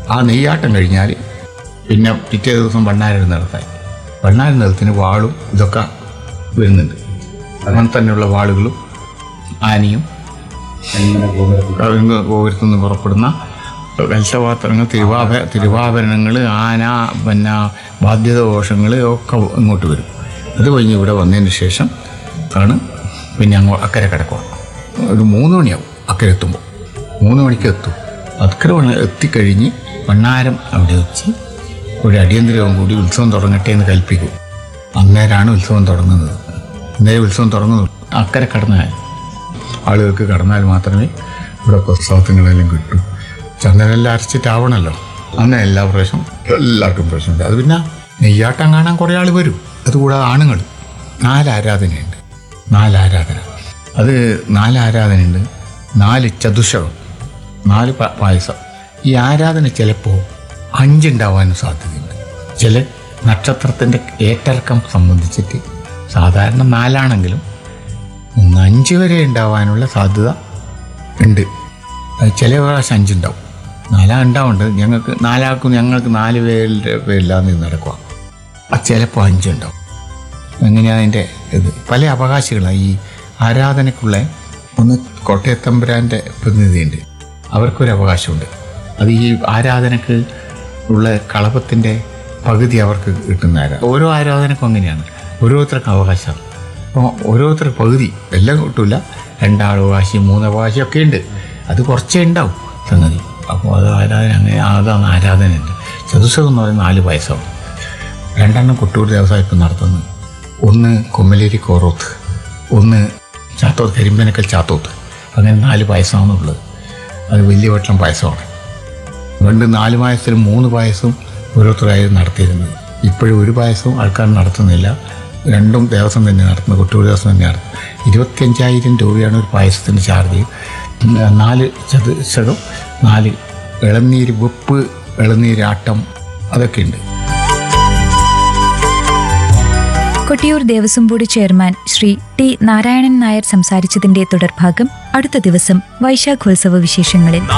ആ നെയ്യാട്ടം കഴിഞ്ഞാൽ പിന്നെ പിറ്റേ ദിവസം വണ്ണാരം നടത്താൻ വണ്ണാരം നിലത്തിന് വാളും ഇതൊക്കെ വരുന്നുണ്ട് അങ്ങനെ തന്നെയുള്ള വാളുകളും ആനയും കവിങ്ങ് കോവിലത്തു നിന്ന് പുറപ്പെടുന്ന കൽസപാത്രങ്ങൾ തിരുവാഭ തിരുവാഭരണങ്ങൾ ആന പിന്നെ ബാധ്യതദോഷങ്ങൾ ഒക്കെ ഇങ്ങോട്ട് വരും അത് കഴിഞ്ഞ് ഇവിടെ വന്നതിന് ശേഷം ആണ് പിന്നെ അങ്ങോ അക്കരെ കിടക്കുക ഒരു മൂന്ന് മണിയാവും അക്കരെ എത്തുമ്പോൾ മൂന്ന് മണിക്ക് എത്തും അക്കരെ വണ്ണ എത്തിക്കഴിഞ്ഞ് വണ്ണാരം അവിടെ വെച്ച് ഒരു അടിയന്തരവും കൂടി ഉത്സവം തുടങ്ങട്ടെ എന്ന് കൽപ്പിക്കും അന്നേരമാണ് ഉത്സവം തുടങ്ങുന്നത് അന്നേരം ഉത്സവം തുടങ്ങുന്നത് അക്കരെ കടന്നാൽ ആളുകൾക്ക് കടന്നാൽ മാത്രമേ ഇവിടെ പുസ്തകങ്ങളെല്ലാം കിട്ടും ചന്ദനെല്ലാം അരച്ചിട്ടാവണമല്ലോ അന്ന് എല്ലാ പ്രാവശ്യം എല്ലാവർക്കും പ്രശ്നമുണ്ട് അത് പിന്നെ നെയ്യാട്ടം കാണാൻ കുറേ ആൾ വരും അതുകൂടാതെ ആണുങ്ങൾ നാല് ആരാധനയുണ്ട് നാല് ആരാധന അത് നാല് ആരാധനയുണ്ട് നാല് ചതുശകം നാല് പ- പായസം ഈ ആരാധന ചിലപ്പോൾ അഞ്ചുണ്ടാവാനും സാധ്യതയുണ്ട് ചില നക്ഷത്രത്തിൻ്റെ ഏറ്റർക്കം സംബന്ധിച്ചിട്ട് സാധാരണ നാലാണെങ്കിലും ഒന്ന് അഞ്ച് വരെ ഉണ്ടാവാനുള്ള സാധ്യത ഉണ്ട് അത് ചില പ്രാവശ്യം അഞ്ചുണ്ടാവും നാലാ ഉണ്ടാവുന്നുണ്ട് ഞങ്ങൾക്ക് നാലാൾക്കും ഞങ്ങൾക്ക് നാല് പേരുടെ പേരില്ലാന്ന് നടക്കുക അത് ചിലപ്പോൾ അഞ്ചുണ്ടാവും എങ്ങനെയാണ് അതിൻ്റെ ഇത് പല അവകാശികളാണ് ഈ ആരാധനയ്ക്കുള്ള ഒന്ന് കോട്ടയത്തമ്പുരാൻ്റെ പ്രതിനിധിയുണ്ട് അവർക്കൊരു അവകാശമുണ്ട് അത് ഈ ആരാധനക്ക് ഉള്ള കളപത്തിൻ്റെ പകുതി അവർക്ക് കിട്ടുന്ന ആരാ ഓരോ ആരാധനക്കും അങ്ങനെയാണ് ഓരോരുത്തർക്കും അവകാശമാണ് അപ്പോൾ ഓരോരുത്തർക്ക് പകുതി എല്ലാം കിട്ടില്ല രണ്ടാവകാശി മൂന്നവകാശി ഒക്കെ ഉണ്ട് അത് കുറച്ചേ ഉണ്ടാവും സംഗതി അപ്പോൾ അത് ആരാധന അങ്ങനെ അതാണ് ആരാധനയുണ്ട് ചതുശകം എന്ന് പറയുന്നത് നാല് വയസ്സാവും രണ്ടെണ്ണം കൊട്ടൂർ ദേവസ്വം ഇപ്പം നടത്തുന്നത് ഒന്ന് കൊമ്മലേരി കോറോത്ത് ഒന്ന് ചാത്തോത്ത് കരിമ്പനക്കൽ ചാത്തോത്ത് അങ്ങനെ നാല് പായസമാണുള്ളത് അത് വലിയ വട്ടം പായസമാണ് പണ്ട് നാല് പായസത്തിൽ മൂന്ന് പായസവും ഓരോരുത്തരായിരുന്നു നടത്തിയിരുന്നത് ഇപ്പോഴും ഒരു പായസവും ആൾക്കാർ നടത്തുന്നില്ല രണ്ടും ദേവസ്വം തന്നെ നടത്തുന്നത് കൊട്ടൂർ ദേവസ്വം തന്നെ നടത്തുന്നത് ഇരുപത്തിയഞ്ചായിരം രൂപയാണ് ഒരു പായസത്തിൻ്റെ ചാർജ് പിന്നെ നാല് ചതുശകം നാല് ഇളനീര് വെപ്പ് ഇളനീരാട്ടം അതൊക്കെ ഉണ്ട് Kottiyoor Devaswom board chairman Shri T Narayanan Nair സംസാരിച്ചതിന്റെ തുടർഭാഗം അടുത്ത ദിവസം വൈശാഖോത്സവ വിശേഷങ്ങളിൽ